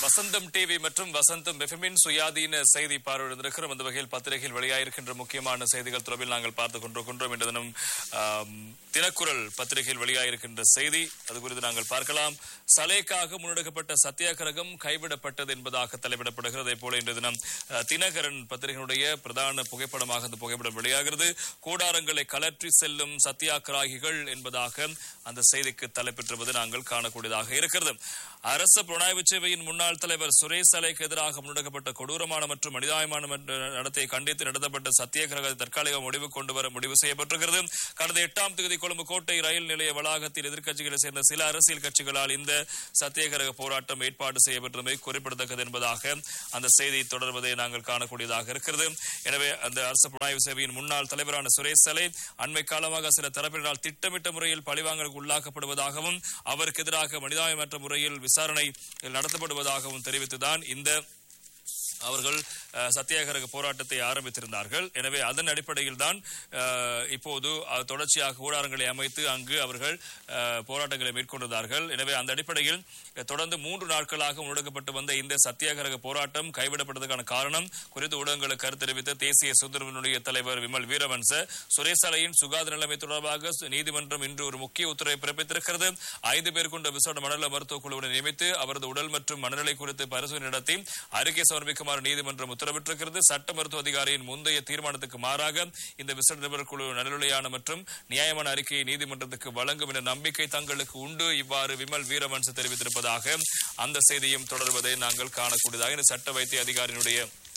வசந்தம் TV மற்றும் வசந்தம் எஃப்எம்மின் சுயாதீன செய்தி பார்வையிடுந்திருக்கிறோம் அந்த வகையில் பத்திரிகையில் வெளியாயிருக்கின்ற முக்கியமான செய்திகள் தொடர்பில் நாங்கள் பார்த்துக் கொண்டிருக்கின்றோம் இன்று தினம் ஆம், தினக்குரல் பத்திரிகையில் வெளியாயிருக்கின்ற செய்தி அது குறித்து நாங்கள் பார்க்கலாம் சலேக்காக முன்னெடுக்கப்பட்ட சத்தியாகிரகம் கைவிடப்பட்டது என்பதாக தலைப்பிடப்படுகிறது அதே போல இன்று தினம் அஹ், தினகரன் பத்திரிகையினுடைய பிரதான புகைப்படமாக அந்த புகைப்படம் வெளியாகிறது கூடாரங்களை கலற்றி செல்லும் சத்தியாகிராகிகள் என்பதாக அந்த செய்திக்கு தலைப்பெற்றிருப்பது நாங்கள் காணக்கூடியதாக இருக்கிறது அரசு புலனாய்வு சேவையின் முன்னாள் தலைவர் சுரேஷ் அலைக்கு எதிராக முன்னெடுக்கப்பட்ட கொடூரமான மற்றும் மனிதாயமான மற்ற நடத்தையை கண்டித்து நடத்தப்பட்ட சத்தியாகிரக தற்காலிக முடிவு கொண்டு வர முடிவு செய்யப்பட்டிருக்கிறது கடந்த எட்டாம் தேதி கொழும்பு கோட்டை ரயில் நிலைய வளாகத்தில் எதிர்க்கட்சிகளை சேர்ந்த சில அரசியல் கட்சிகளால் இந்த சத்தியாகிரக போராட்டம் ஏற்பாடு செய்யப்பட்டிருந்தமை குறிப்பிடத்தக்கது என்பதாக அந்த செய்தி தொடர்வதை நாங்கள் காணக்கூடியதாக இருக்கிறது எனவே அந்த அரசு புலனாய்வு சேவையின் முன்னாள் தலைவரான சுரேஷ் சலை அண்மை காலமாக சில தரப்பினரால் திட்டமிட்ட முறையில் பழிவாங்கலுக்கு உள்ளாக்கப்படுவதாகவும் அவருக்கு எதிராக மனிதாயமற்ற முறையில் விசாரணை நடத்தப்படுவதாகவும் தெரிவித்துதான் இந்த அவர்கள் அஹ், சத்தியாகிரக போராட்டத்தை ஆரம்பித்திருந்தார்கள் எனவே அதன் அடிப்படையில் தான் அஹ், இப்போது அஹ், தொடர்ச்சியாக கூடாரங்களை அமைத்து அங்கு அவர்கள் அஹ், போராட்டங்களை மேற்கொண்டிருந்தார்கள் எனவே அந்த அடிப்படையில் அஹ், தொடர்ந்து மூன்று நாட்களாக முன்னெடுக்கப்பட்டு வந்த இந்த சத்தியாகிரக போராட்டம் கைவிடப்பட்டதற்கான காரணம் குறித்து ஊடகங்களுக்கு கருத்து தெரிவித்த தேசிய சுதந்திரனுடைய தலைவர் விமல் வீரவன்ச சுரேசாலையின் சுகாதார நிலைமை தொடர்பாக நீதிமன்றம் இன்று ஒரு முக்கிய உத்தரவை பிறப்பித்திருக்கிறது ஐந்து பேர் கொண்ட விசாரணை மண்டல மருத்துவ குழுவினை நியமித்து அவரது உடல் மற்றும் மனநிலை குறித்து பரிசோதனை நடத்தி அறிக்கை சமர்ப்பிக்குமாறு நீதிமன்றம் உத்தரவிட்டிருக்கிறது சட்ட மருத்துவ அதிகாரியின் முந்தைய தீர்மானத்துக்கு மாறாக இந்த விசாரணை நிபுணர் குழு நடுநிலையான மற்றும் நியாயமான அறிக்கையை நீதிமன்றத்துக்கு வழங்கும் என்ற நம்பிக்கை தங்களுக்கு உண்டு இவ்வாறு விமல் வீரவன்ச தெரிவித்திருப்பதாக அந்த செய்தியும் தொடர்வதை நாங்கள் காணக்கூடியதாக இந்த சட்ட வைத்திய அதிகாரியினுடைய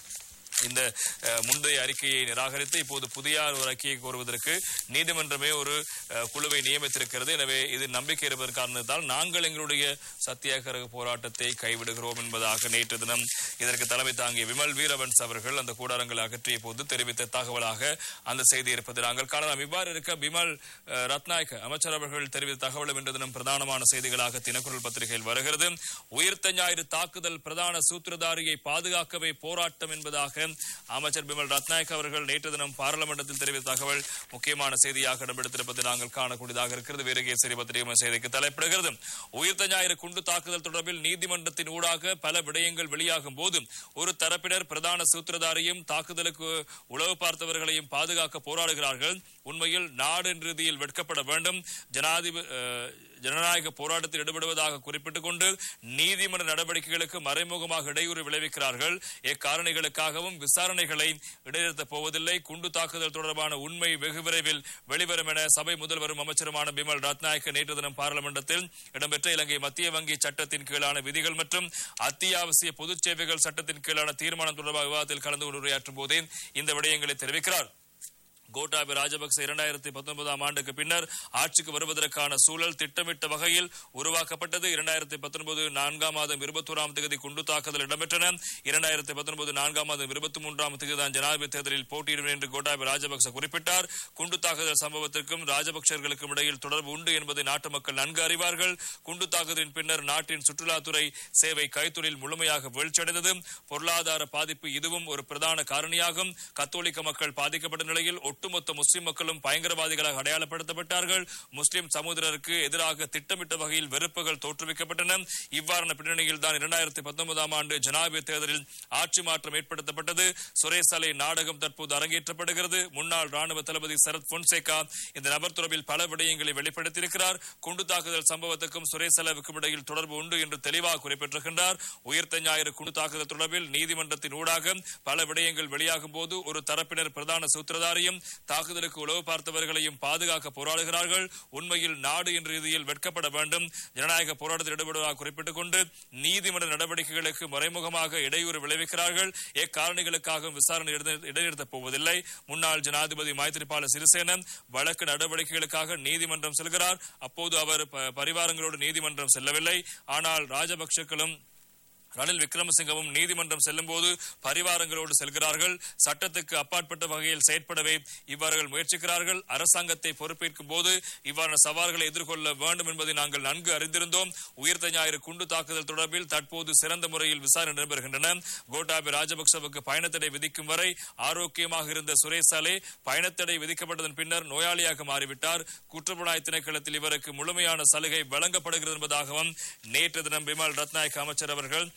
இந்த அஹ், முந்தைய அறிக்கையை நிராகரித்து இப்போது புதிய ஒரு அறிக்கையை கோருவதற்கு நீதிமன்றமே ஒரு அஹ், குழுவை நியமித்திருக்கிறது எனவே இது நம்பிக்கை இருப்பதன் காரணத்தால் நாங்கள் எங்களுடைய சத்தியாகிரக போராட்டத்தை கைவிடுகிறோம் என்பதாக நேற்று தினம் இதற்கு தலைமை தாங்கிய விமல் வீரவன்ஸ் அவர்கள் அந்த கூடாரங்களை அகற்றிய போது தெரிவித்த தகவலாக அந்த செய்தி இருப்பதை நாங்கள் காணலாம் இவ்வாறு இருக்க விமல் அஹ், ரத்நாயக்க அமைச்சர் அவர்கள் தெரிவித்த தகவலும் இன்று தினம் பிரதானமான செய்திகளாக தினக்குரல் பத்திரிகையில் வருகிறது உயிர்த்த ஞாயிறு தாக்குதல் பிரதான சூத்திரதாரியை பாதுகாக்கவே போராட்டம் என்பதாக அமைச்சர் பிமல் ரத்நாயக் அவர்கள் நேற்று தினம் பாராளுமன்றத்தில் தெரிவித்த தகவல் முக்கியமான செய்தியாக இடம்பெடுத்திருப்பதை நாங்கள் காணக்கூடியதாக இருக்கிறது வீரகேசரி பத்திரிகை செய்திக்கு தலைப்பிடுகிறது உயிர்த்த ஞாயிறு குண்டு தாக்குதல் தொடர்பில் நீதிமன்றத்தின் ஊடாக பல விடயங்கள் வெளியாகும் போது ஒரு தரப்பினர் பிரதான சூத்திரதாரியும் தாக்குதலுக்கு உளவு பார்த்தவர்களையும் பாதுகாக்க போராடுகிறார்கள் உண்மையில் நாடு ரீதியில் வெட்கப்பட வேண்டும் ஜனாதிபதி அஹ், ஜனநாயக போராட்டத்தில் ஈடுபடுவதாக குறிப்பிட்டுக் கொண்டு நீதிமன்ற நடவடிக்கைகளுக்கு மறைமுகமாக இடையூறு விளைவிக்கிறார்கள் எக்காரணிகளுக்காகவும் விசாரணைகளை இடைநிறுத்தப் போவதில்லை குண்டு தாக்குதல் தொடர்பான உண்மை வெகு விரைவில் வெளிவரும் என சபை முதல்வரும் அமைச்சருமான பிமல் ரத்நாயக்க நேற்று தினம் பாராளுமன்றத்தில் இடம்பெற்ற இலங்கை மத்திய வங்கி சட்டத்தின் கீழான விதிகள் மற்றும் அத்தியாவசிய பொதுச் சேவைகள் சட்டத்தின் கீழான தீர்மானம் தொடர்பாக விவாதத்தில் கலந்து கொண்டு உரையாற்றும் போதே இந்த விடயங்களை தெரிவிக்கிறார் கோட்டாபய ராஜபக்சே இரண்டாயிரத்தி பத்தொன்பதாம் ஆண்டுக்கு பின்னர் ஆட்சிக்கு வருவதற்கான சூழல் திட்டமிட்ட வகையில் உருவாக்கப்பட்டது இரண்டாயிரத்தி பத்தொன்பது நான்காம் மாதம் இருபத்தோராம் தேதி குண்டு தாக்குதல் இடம்பெற்றன இரண்டாயிரத்தி பத்தொன்பது நான்காம் மாதம் இருபத்தி மூன்றாம் தேதி தான் ஜனாதிபதி தேர்தலில் போட்டியிடும் என்று கோட்டாபய ராஜபக்சே குறிப்பிட்டார் குண்டு தாக்குதல் சம்பவத்திற்கும் ராஜபக்சர்களுக்கும் இடையில் தொடர்பு உண்டு என்பதை நாட்டு மக்கள் நன்கு அறிவார்கள் குண்டு தாக்குதலின் பின்னர் நாட்டின் சுற்றுலாத்துறை சேவை கைத்தொழில் முழுமையாக வீழ்ச்சியடைந்தது பொருளாதார பாதிப்பு இதுவும் ஒரு பிரதான காரணியாகும் கத்தோலிக்க மக்கள் பாதிக்கப்பட்ட நிலையில் ஒட்டுமொத்த முஸ்லிம் மக்களும் பயங்கரவாதிகளாக அடையாளப்படுத்தப்பட்டார்கள் முஸ்லிம் சமூகத்தினருக்கு எதிராக திட்டமிட்ட வகையில் வெறுப்புகள் தோற்றுவிக்கப்பட்டன இவ்வாறான பின்னணியில் தான் இரண்டாயிரத்தி பத்தொன்பதாம் ஆண்டு ஜனாதிபதி தேர்தலில் ஆட்சி மாற்றம் ஏற்படுத்தப்பட்டது சுரேஷ் அலை நாடகம் தற்போது அரங்கேற்றப்படுகிறது முன்னாள் ராணுவ தளபதி சரத் பொன்சேகா இந்த நபர் தொடர்பில் பல விடயங்களை வெளிப்படுத்தியிருக்கிறார் குண்டு தாக்குதல் சம்பவத்துக்கும் சுரேஷ் அலவுக்கும் இடையில் தொடர்பு உண்டு என்று தெளிவாக குறிப்பிட்டிருக்கின்றார் உயிர்த்த ஞாயிறு குண்டு தாக்குதல் தொடர்பில் நீதிமன்றத்தின் ஊடாக பல விடயங்கள் வெளியாகும் போது ஒரு தரப்பினர் பிரதான சூத்திரதாரியும் தாக்குதலுக்கு உளவு பார்த்தவர்களையும் பாதுகாக்க போராடுகிறார்கள் உண்மையில் நாடு என்ற ரீதியில் வெட்கப்பட வேண்டும் ஜனநாயக போராட்டத்தில் ஈடுபடுவதாக குறிப்பிட்டுக் கொண்டு நீதிமன்ற நடவடிக்கைகளுக்கு மறைமுகமாக இடையூறு விளைவிக்கிறார்கள் எக்காரணிகளுக்காகவும் விசாரணை இடைநிறு- இடைநிறுத்தப் போவதில்லை முன்னாள் ஜனாதிபதி மைத்திரிபால சிறிசேன வழக்கு நடவடிக்கைகளுக்காக நீதிமன்றம் செல்கிறார் அப்போது அவர் ப- பரிவாரங்களோடு நீதிமன்றம் செல்லவில்லை ஆனால் ராஜபக்சக்களும் ரணில் விக்ரமசிங்கவும் நீதிமன்றம் செல்லும்போது பரிவாரங்களோடு செல்கிறார்கள் சட்டத்துக்கு அப்பாற்பட்ட வகையில் செயற்படவே இவ்வாறுகள் முயற்சிக்கிறார்கள் அரசாங்கத்தை பொறுப்பேற்கும் போது இவ்வாறான சவால்களை எதிர்கொள்ள வேண்டும் என்பதை நாங்கள் நன்கு அறிந்திருந்தோம் உயிர்த்த ஞாயிறு குண்டு தாக்குதல் தொடர்பில் தற்போது சிறந்த முறையில் விசாரணை நடைபெறுகின்றன கோட்டாபய ராஜபக்சவுக்கு பயணத்தடை விதிக்கும் வரை ஆரோக்கியமாக இருந்த சுரேஷ் சாலே பயணத்தடை விதிக்கப்பட்டதன் பின்னர் நோயாளியாக மாறிவிட்டார் குற்றப்புலனாய் திணைக்களத்தில் இவருக்கு முழுமையான சலுகை வழங்கப்படுகிறது என்பதாகவும் நேற்று தினம் பிமல் ரத்நாயக் அமைச்சர் அவர்கள்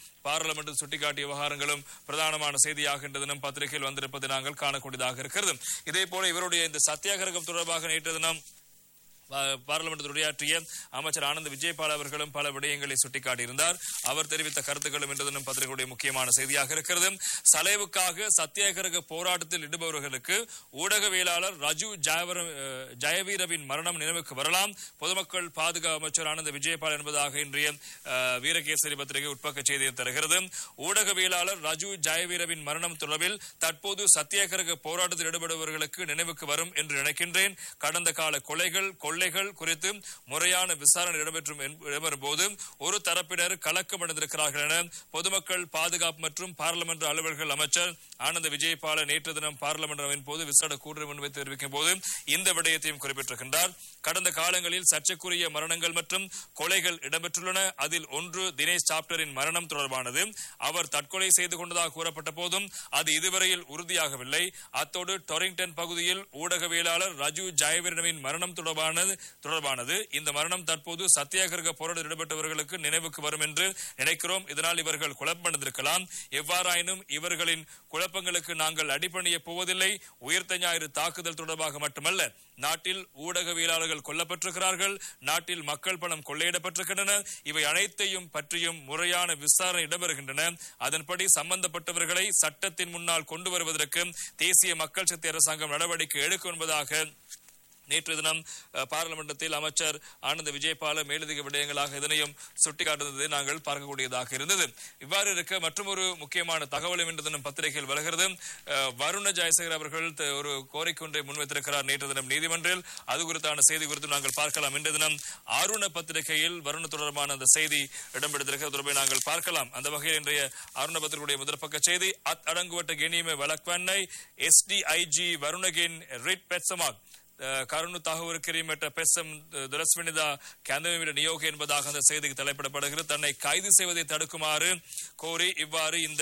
பாராளுமன்றம் சுட்டிக்காட்டிய விவகாரங்களும் பிரதானமான செய்தியாக இன்று தினம் பத்திரிகையில் வந்திருப்பதை நாங்கள் காணக்கூடியதாக இருக்கிறது இதே போல இவருடைய இந்த சத்தியாகிரகம் தொடர்பாக நேற்று தினம் பா- பாராளுமன்றத்தில் உரையாற்றிய அமைச்சர் ஆனந்த் விஜயபால் அவர்களும் பல விடயங்களை சுட்டிக்காட்டியிருந்தார் அவர் தெரிவித்த கருத்துக்களும் இன்று தினம் பத்திரிகையுடைய முக்கியமான செய்தியாக இருக்கிறது சலைவுக்காக சத்தியாகிரக போராட்டத்தில் ஈடுபவர்களுக்கு ஊடகவியலாளர் ரஜு ஜெயவர அஹ், ஜெயவீரவின் மரணம் நினைவுக்கு வரலாம் பொதுமக்கள் பாதுகாப்பு அமைச்சர் ஆனந்த் விஜயபால் என்பதாக இன்றைய அஹ், வீரகேசரி பத்திரிகை உட்பக்க செய்தியை தருகிறது ஊடகவியலாளர் ரஜு ஜெயவீரவின் மரணம் தொடர்பில் தற்போது சத்தியாகிரக போராட்டத்தில் ஈடுபடுபவர்களுக்கு நினைவுக்கு வரும் என்று நினைக்கின்றேன் கடந்த கால கொலைகள் கொள்ளைகள் குறித்து முறையான விசாரணை இடம்பெற்றும் என்ப- இடம்பெறும் போது ஒரு தரப்பினர் கலக்கம் அடைந்திருக்கிறார்கள் என பொதுமக்கள் பாதுகாப்பு மற்றும் பாராளுமன்ற அலுவலர்கள் அமைச்சர் ஆனந்த விஜயபால நேற்று தினம் பாராளுமன்றவின் போது விசேட கூடுதல் முன்வைத்து தெரிவிக்கும் போது இந்த விடயத்தையும் குறிப்பிட்டிருக்கின்றார் கடந்த காலங்களில் சர்ச்சைக்குரிய மரணங்கள் மற்றும் கொலைகள் இடம்பெற்றுள்ளன அதில் ஒன்று தினேஷ் சாப்டரின் மரணம் தொடர்பானது அவர் தற்கொலை செய்து கொண்டதாக கூறப்பட்ட போதும் அது இதுவரையில் உறுதியாகவில்லை அத்தோடு டொரிங்டன் பகுதியில் ஊடகவியலாளர் ரஜு ஜெயவீரனின் மரணம் தொடர்பானது தொடர்பானது இந்த மரணம் தற்போது சத்தியாகிரக போராட்டத்தில் ஈடுபட்டவர்களுக்கு நினைவுக்கு வரும் என்று நினைக்கிறோம் இதனால் இவர்கள் குழப்பமடைந்திருக்கலாம் எவ்வாறாயினும் இவர்களின் குழப்பங்களுக்கு நாங்கள் அடிபணிய போவதில்லை உயிர்த்த ஞாயிறு தாக்குதல் தொடர்பாக மட்டுமல்ல நாட்டில் ஊடகவியலாளர்கள் கொல்லப்பட்டிருக்கிறார்கள் நாட்டில் மக்கள் பணம் கொள்ளையிடப்பட்டிருக்கின்றன இவை அனைத்தையும் பற்றியும் முறையான விசாரணை இடம்பெறுகின்றன அதன்படி சம்பந்தப்பட்டவர்களை சட்டத்தின் முன்னால் கொண்டு வருவதற்கு தேசிய மக்கள் சக்தி அரசாங்கம் நடவடிக்கை எடுக்கும் என்பதாக நேற்று தினம் அஹ், பாராளுமன்றத்தில் அமைச்சர் ஆனந்த விஜயபால மேலதிக விடயங்களாக இதனையும் சுட்டிக்காட்டுவதை நாங்கள் பார்க்கக்கூடியதாக இருந்தது இவ்வாறு இருக்க மற்றொரு முக்கியமான தகவலும் இன்று தினம் பத்திரிகையில் வருகிறது அஹ், வருண ஜெயசேகர் அவர்கள் த- ஒரு கோரிக்கை ஒன்றை முன்வைத்திருக்கிறார் நேற்று தினம் நீதிமன்றில் அது குறித்தான செய்தி குறித்து நாங்கள் பார்க்கலாம் இன்று தினம் ஆருண பத்திரிகையில் வருண தொடர்பான அந்த செய்தி இடம்பெடுத்திருக்கிறது தொடர்பை நாங்கள் பார்க்கலாம் அந்த வகையில் இன்றைய அருண பத்திரிகையுடைய முதல் பக்க செய்தி அத் அடங்குவட்ட கெனியமே வழக்வண்ணை எஸ்டிஐஜி வருணகின் ரிட் பெட்சமாக் கருணு தாகூர் கிரிமேட்ட பெசம் துரஸ்வினிதா கேந்தவிட நியோக என்பதாக அந்த செய்திக்கு தலைப்பிடப்படுகிறது தன்னை கைது செய்வதை தடுக்குமாறு கோரி இவ்வாறு இந்த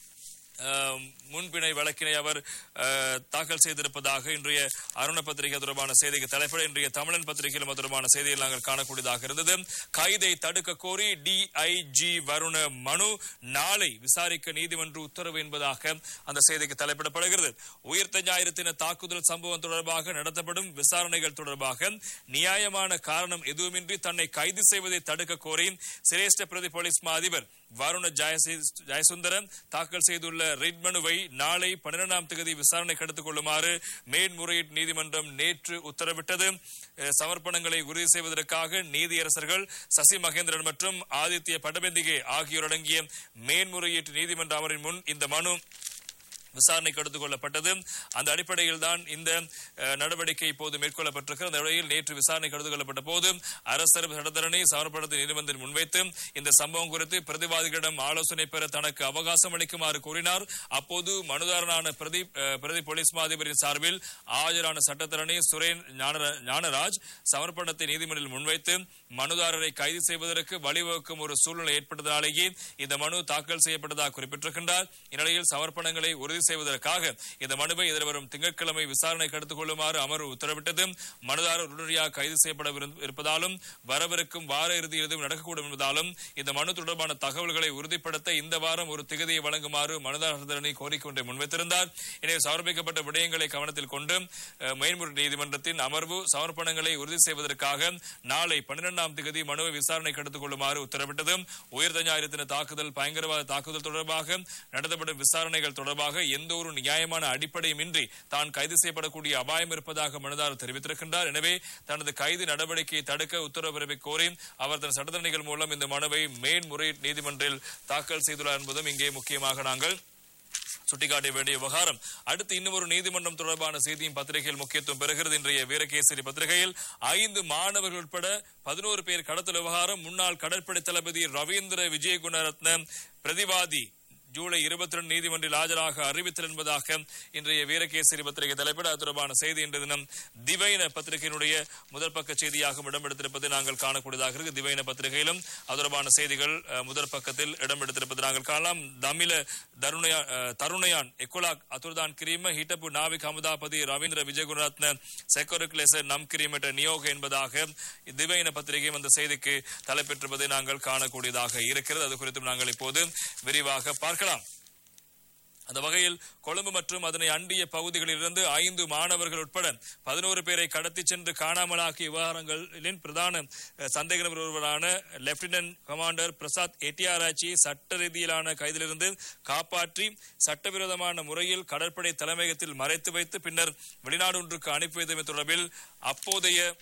அஹ், முன்பிணை வழக்கினை அவர் அஹ், தாக்கல் செய்திருப்பதாக இன்றைய அருண பத்திரிகை தொடர்பான செய்திக்கு தலைப்பிட இன்றைய தமிழன் பத்திரிகையில் அது தொடர்பான செய்தியில் நாங்கள் காணக்கூடியதாக இருந்தது கைதை தடுக்க கோரி டிஐஜி வருண மனு நாளை விசாரிக்க நீதிமன்ற உத்தரவு என்பதாக அந்த செய்திக்கு தலைப்பிடப்படுகிறது உயிர்த்த ஞாயிறு தின தாக்குதல் சம்பவம் தொடர்பாக நடத்தப்படும் விசாரணைகள் தொடர்பாக நியாயமான காரணம் எதுவுமின்றி தன்னை கைது செய்வதை தடுக்க கோரி சிரேஷ்ட பிரதி போலீஸ் மா அதிபர் வருண ஜெயசி- ஜெயசுந்தரம் தாக்கல் செய்துள்ள ரிட் மனுவை நாளை பன்னிரெண்டாம் தேதி விசாரணைக்கு எடுத்துக் கொள்ளுமாறு மேன்முறையீட்டு நீதிமன்றம் நேற்று உத்தரவிட்டது அஹ், சமர்ப்பணங்களை உறுதி செய்வதற்காக நீதியரசர்கள் சசி மகேந்திரன் மற்றும் ஆதித்ய படபெந்திகே ஆகியோர் அடங்கிய மேன்முறையீட்டு நீதிமன்ற அமரின் முன் இந்த மனு விசாரணைக்கு எடுத்துக் கொள்ளப்பட்டது அந்த அடிப்படையில் தான் இந்த அஹ், நடவடிக்கை இப்போது மேற்கொள்ளப்பட்டிருக்கிறது அந்த வழியில் நேற்று விசாரணைக்கு எடுத்துக் கொள்ளப்பட்ட போது அரசர் சட்டத்தரணி சமர்ப்பணத்தை நீதிமன்றம் முன்வைத்து இந்த சம்பவம் குறித்து பிரதிவாதிகளிடம் ஆலோசனை பெற தனக்கு அவகாசம் அளிக்குமாறு கூறினார் அப்போது மனுதாரனான பிரதி அஹ், பிரதி போலீஸ் மா அதிபரின் சார்பில் ஆஜரான சட்டத்தரணி சுரேன் ஞானர- ஞானராஜ் சமர்ப்பணத்தை நீதிமன்றில் முன்வைத்து மனுதாரரை கைது செய்வதற்கு வழிவகுக்கும் ஒரு சூழ்நிலை ஏற்பட்டதாலேயே இந்த மனு தாக்கல் செய்யப்பட்டதாக குறிப்பிட்டிருக்கின்றார் இந்நிலையில் சமர்ப்பணங்களை உறுதி செய்வதற்காக இந்த மனுவை எதிர்வரும் திங்கட்கிழமை விசாரணைக்கு எடுத்துக் கொள்ளுமாறு அமர்வு உத்தரவிட்டது மனுதாரர் உடனடியாக கைது செய்யப்பட விரு- இருப்பதாலும் வரவிருக்கும் வார இறுதி எதுவும் நடக்கக்கூடும் என்பதாலும் இந்த மனு தொடர்பான தகவல்களை உறுதிப்படுத்த இந்த வாரம் ஒரு திகதியை வழங்குமாறு மனுதாரர் கோரிக்கை ஒன்றை முன்வைத்திருந்தார் எனவே சமர்ப்பிக்கப்பட்ட விடயங்களை கவனத்தில் கொண்டு அஹ், மேன்முறை நீதிமன்றத்தின் அமர்வு சமர்ப்பணங்களை உறுதி செய்வதற்காக நாளை பன்னிரெண்டாம் திகதி மனுவை விசாரணைக்கு எடுத்துக் கொள்ளுமாறு உத்தரவிட்டது உயர்ந்த ஞாயிறு தின தாக்குதல் பயங்கரவாத தாக்குதல் தொடர்பாக நடத்தப்படும் விசாரணைகள் தொடர்பாக எந்த ஒரு நியாயமான அடிப்படையுமின்றி தான் கைது செய்யப்படக்கூடிய அபாயம் இருப்பதாக மனுதாரர் தெரிவித்திருக்கின்றார் எனவே தனது கைது நடவடிக்கையை தடுக்க உத்தரவு பிறப்பிக்க கோரி அவர் தன் சட்டத்தரணிகள் மூலம் இந்த மனுவை மேன்முறையீட்டு நீதிமன்றில் தாக்கல் செய்துள்ளார் என்பதும் இங்கே முக்கியமாக நாங்கள் சுட்டிக்காட்ட வேண்டிய விவகாரம் அடுத்து இன்னும் ஒரு நீதிமன்றம் தொடர்பான செய்தியும் பத்திரிகையில் முக்கியத்துவம் பெறுகிறது இன்றைய வீரகேசரி பத்திரிகையில் ஐந்து மாணவர்கள் உட்பட பதினோரு பேர் கடத்தல் விவகாரம் முன்னாள் கடற்படை தளபதி ரவீந்திர விஜயகுணரத்ன பிரதிவாதி ஜூலை இருபத்தி ரெண்டு நீதிமன்றில் ஆஜராக அறிவித்தல் என்பதாக இன்றைய வீரகேசரி பத்திரிகை தலைப்பிட அது தொடர்பான செய்தி இன்று தினம் திவைன பத்திரிகையினுடைய முதல் பக்க செய்தியாக இடம்பெடுத்திருப்பதை நாங்கள் காணக்கூடியதாக இருக்கு திவைன பத்திரிகையிலும் அது தொடர்பான செய்திகள் அஹ், முதற் பக்கத்தில் இடம்பெடுத்திருப்பதை நாங்கள் காணலாம் தமிழ தருணயா அஹ், தருணயான் எக்குலாக் அத்துர்தான் கிரீம ஹிட்டப்பு நாவிக் அமுதாபதி ரவீந்திர விஜயகுணரத்ன செக்கோரிகுலேசர் நம் கிரீமட்ட நியோக என்பதாக திவைன பத்திரிகையும் அந்த செய்திக்கு தலைப்பெற்றிருப்பதை நாங்கள் காணக்கூடியதாக இருக்கிறது அது குறித்தும் நாங்கள் இப்போது விரிவாக பார்க்கலாம் அந்த வகையில் கொழும்பு மற்றும் அதனை அண்டிய பகுதிகளிலிருந்து ஐந்து மாணவர்கள் உட்பட பதினோரு பேரை கடத்தி சென்று காணாமலாக்கிய விவகாரங்களின் பிரதான அஹ், சந்தேக நபர் ஒருவரான லெப்டினன்ட் கமாண்டர் பிரசாத் எட்டியாராச்சியை சட்ட ரீதியிலான கைதிலிருந்து காப்பாற்றி சட்டவிரோதமான முறையில் கடற்படை தலைமையகத்தில் மறைத்து வைத்து பின்னர் வெளிநாடு ஒன்றுக்கு அனுப்பி வைத்தமை தொடர்பில் அப்போதைய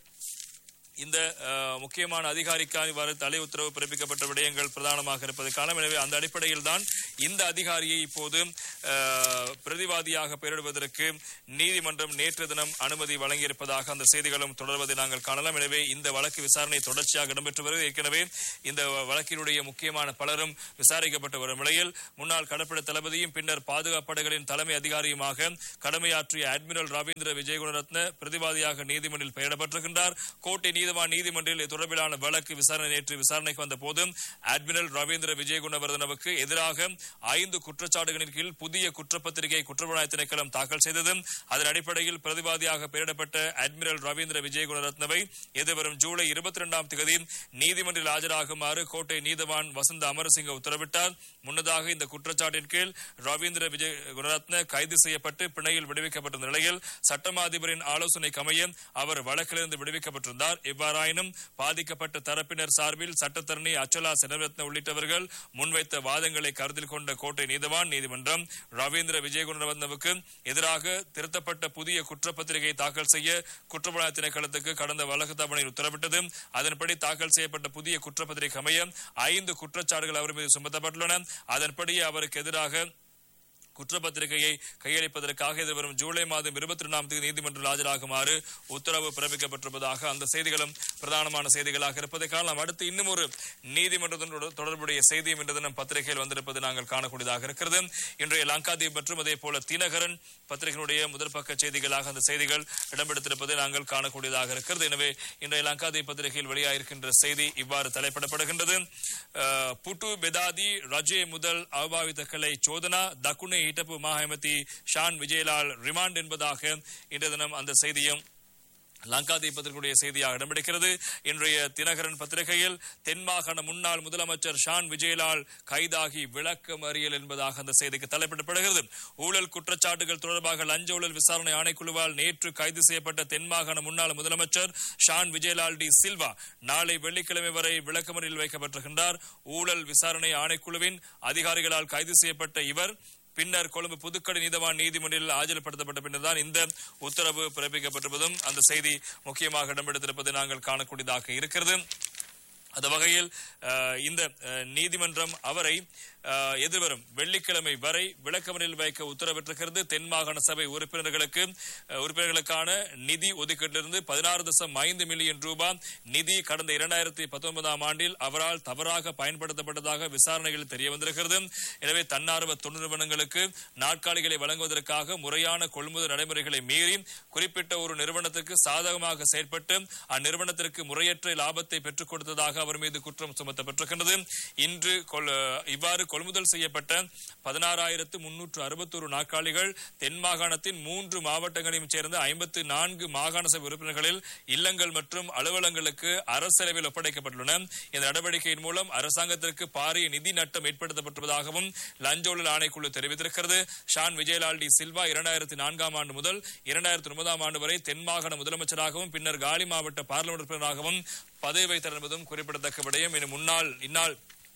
இந்த அஹ், முக்கியமான அதிகாரிக்காக இவ்வாறு தலை உத்தரவு பிறப்பிக்கப்பட்ட விடயங்கள் பிரதானமாக இருப்பதை காணலாம் எனவே அந்த அடிப்படையில் தான் இந்த அதிகாரியை இப்போது அஹ், பிரதிவாதியாக பெயரிடுவதற்கு நீதிமன்றம் நேற்று தினம் அனுமதி வழங்கியிருப்பதாக அந்த செய்திகளும் தொடர்வதை நாங்கள் காணலாம் எனவே இந்த வழக்கு விசாரணை தொடர்ச்சியாக இடம்பெற்று வருகிறது ஏற்கனவே இந்த வழக்கினுடைய முக்கியமான பலரும் விசாரிக்கப்பட்டு வரும் நிலையில் முன்னாள் கடற்படை தளபதியும் பின்னர் பாதுகாப்பு படைகளின் தலைமை அதிகாரியுமாக கடமையாற்றிய அட்மிரல் ரவீந்திர விஜயகுணரத்ன பிரதிவாதியாக நீதிமன்றில் பெயரிடப்பட்டிருக்கின்றார் கோட்டை நீதிவான் நீதிமன்றில் இது தொடர்பிலான வழக்கு விசாரணை நேற்று விசாரணைக்கு வந்த போது அட்மிரல் ரவீந்திர விஜயகுணவர்தனவுக்கு எதிராக ஐந்து குற்றச்சாட்டுகளின் கீழ் புதிய குற்றப்பத்திரிகை குற்றப்புலனாய்வு திணைக்களம் தாக்கல் செய்தது அதன் அடிப்படையில் பிரதிவாதியாக பெயரிடப்பட்ட அட்மிரல் ரவீந்திர விஜயகுணரத்னவை எதிர்வரும் ஜூலை இருபத்தி இரண்டாம் தேதி நீதிமன்றில் ஆஜராகுமாறு கோட்டை நீதிவான் வசந்த அமரசிங்க உத்தரவிட்டார் முன்னதாக இந்த குற்றச்சாட்டின் கீழ் ரவீந்திர விஜய் குணரத்ன கைது செய்யப்பட்டு பிணையில் விடுவிக்கப்பட்ட நிலையில் சட்டமா அதிபரின் ஆலோசனைக்கு அமைய அவர் வழக்கிலிருந்து விடுவிக்கப்பட்டிருந்தார் இவ்வாறாயினும் பாதிக்கப்பட்ட தரப்பினர் சார்பில் சட்டத்தரணி அச்சலா செனரத்ன உள்ளிட்டவர்கள் முன்வைத்த வாதங்களை கருத்தில் கொண்ட கோட்டை நீதிவான் நீதிமன்றம் ரவீந்திர விஜயகுணரத்னவுக்கு எதிராக திருத்தப்பட்ட புதிய குற்றப்பத்திரிகை தாக்கல் செய்ய குற்றப்புலனாய்வு திணைக்களத்துக்கு கடந்த வழக்கு தவணையில் உத்தரவிட்டது அதன்படி தாக்கல் செய்யப்பட்ட புதிய குற்றப்பத்திரிகை அமைய ஐந்து குற்றச்சாட்டுகள் அவர் மீது சுமத்தப்பட்டுள்ளன அதன்படி அவருக்கு எதிராக குற்றப்பத்திரிகையை கையளிப்பதற்காக எதிர்வரும் ஜூலை மாதம் இருபத்தி இரண்டாம் தேதி நீதிமன்றில் ஆஜராகுமாறு உத்தரவு பிறப்பிக்கப்பட்டிருப்பதாக அந்த செய்திகளும் பிரதானமான செய்திகளாக இருப்பதை காணலாம் அடுத்து இன்னும் ஒரு நீதிமன்றத்துடன் தொடர்புடைய செய்தியும் இன்று தினம் பத்திரிகையில் வந்திருப்பது நாங்கள் காணக்கூடியதாக இருக்கிறது இன்றைய லங்காதீப் மற்றும் அதே போல தினகரன் பத்திரிகையினுடைய முதல் பக்க செய்திகளாக அந்த செய்திகள் இடம்பெடுத்திருப்பதை நாங்கள் காணக்கூடியதாக இருக்கிறது எனவே இன்றைய லங்காதீப் பத்திரிகையில் வெளியாகிருக்கின்ற செய்தி இவ்வாறு தலைப்பிடப்படுகின்றது அஹ், புட்டு பெதாதி ரஜே முதல் அபாவித கலை சோதனா தக்குனை ஈட்டப்பு மாஹமதி ஷான் விஜயலால் ரிமாண்ட் என்பதாக இன்றைய தினம் அந்த செய்தியும் லங்காதீபத்திற்குரிய செய்தியாக இடம்பெடுக்கிறது இன்றைய தினகரன் பத்திரிகையில் தென்மாகாண முன்னாள் முதலமைச்சர் ஷான் விஜயலால் கைதாகி விளக்கம் அறியல் என்பதாக அந்த செய்திக்கு தலைப்பிடப்படுகிறது ஊழல் குற்றச்சாட்டுகள் தொடர்பாக லஞ்ச ஊழல் விசாரணை ஆணைக்குழுவால் நேற்று கைது செய்யப்பட்ட தென்மாகாண முன்னாள் முதலமைச்சர் ஷான் விஜயலால் டி சில்வா நாளை வெள்ளிக்கிழமை வரை விளக்கமறியல் வைக்கப்பட்டிருக்கின்றார் ஊழல் விசாரணை ஆணைக்குழுவின் அதிகாரிகளால் கைது செய்யப்பட்ட இவர் பின்னர் கொழும்பு புதுக்கடை நீதவான் நீதிமன்றில் ஆஜர்படுத்தப்பட்ட பின்னர் தான் இந்த உத்தரவு பிறப்பிக்கப்பட்டிருப்பதும் அந்த செய்தி முக்கியமாக இடம்பெடுத்திருப்பதை நாங்கள் காணக்கூடியதாக இருக்கிறது அந்த வகையில் அஹ், இந்த அஹ், நீதிமன்றம் அவரை அஹ், எதிர்வரும் வெள்ளிக்கிழமை வரை விளக்கமறியல் வைக்க உத்தரவிட்டிருக்கிறது தென் மாகாண சபை உறுப்பினர்களுக்கு அஹ், உறுப்பினர்களுக்கான நிதி ஒதுக்கீட்டிலிருந்து பதினாறு தசம் ஐந்து மில்லியன் ரூபாய் நிதி கடந்த இரண்டாயிரத்தி பத்தொன்பதாம் ஆண்டில் அவரால் தவறாக பயன்படுத்தப்பட்டதாக விசாரணைகளில் தெரிய வந்திருக்கிறது எனவே தன்னார்வ தொண்டு நிறுவனங்களுக்கு நாட்காலிகளை வழங்குவதற்காக முறையான கொள்முதல் நடைமுறைகளை மீறி குறிப்பிட்ட ஒரு நிறுவனத்திற்கு சாதகமாக செயற்பட்டு அந்நிறுவனத்திற்கு முறையற்ற லாபத்தை பெற்றுக் கொடுத்ததாக அவர் மீது குற்றம் சுமத்தப்பட்டிருக்கின்றது இன்று கொல்- இவ்வாறு கொள்முதல் செய்யப்பட்ட பதினாறாயிரத்து முன்னூற்று அறுபத்தோரு நாற்காலிகள் தென் மாகாணத்தின் மூன்று மாவட்டங்களையும் சேர்ந்த ஐம்பத்து நான்கு மாகாண சபை உறுப்பினர்களில் இல்லங்கள் மற்றும் அலுவலங்களுக்கு அரசளவில் ஒப்படைக்கப்பட்டுள்ளன இந்த நடவடிக்கையின் மூலம் அரசாங்கத்திற்கு பாரிய நிதி நட்டம் ஏற்படுத்தப்பட்டுள்ளதாகவும் லஞ்ச ஊழல் ஆணைக்குழு தெரிவித்திருக்கிறது ஷான் விஜயலால் டி சில்வா இரண்டாயிரத்தி நான்காம் ஆண்டு முதல் இரண்டாயிரத்தி ஒன்பதாம் ஆண்டு வரை தென் மாகாண முதலமைச்சராகவும் பின்னர் காலி மாவட்ட பார்லிமெண்ட் உறுப்பினராகவும் பதவி வைத்தார் என்பதும் குறிப்பிடத்தக்க விடயம் இனி முன்னாள் இந்நாள்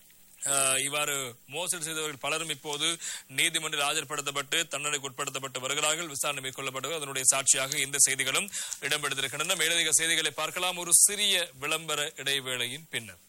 அஹ், இவ்வாறு மோசடி செய்தவர்கள் பலரும் இப்போது நீதிமன்றில் ஆஜர்படுத்தப்பட்டு தண்டனைக்கு உட்படுத்தப்பட்டு வருகிறார்கள் விசாரணை மேற்கொள்ளப்பட்டது அதனுடைய சாட்சியாக இந்த செய்திகளும் இடம்பெடுத்திருக்கின்றன மேலதிக செய்திகளை பார்க்கலாம் ஒரு சிறிய விளம்பர இடைவேளையின் பின்னர்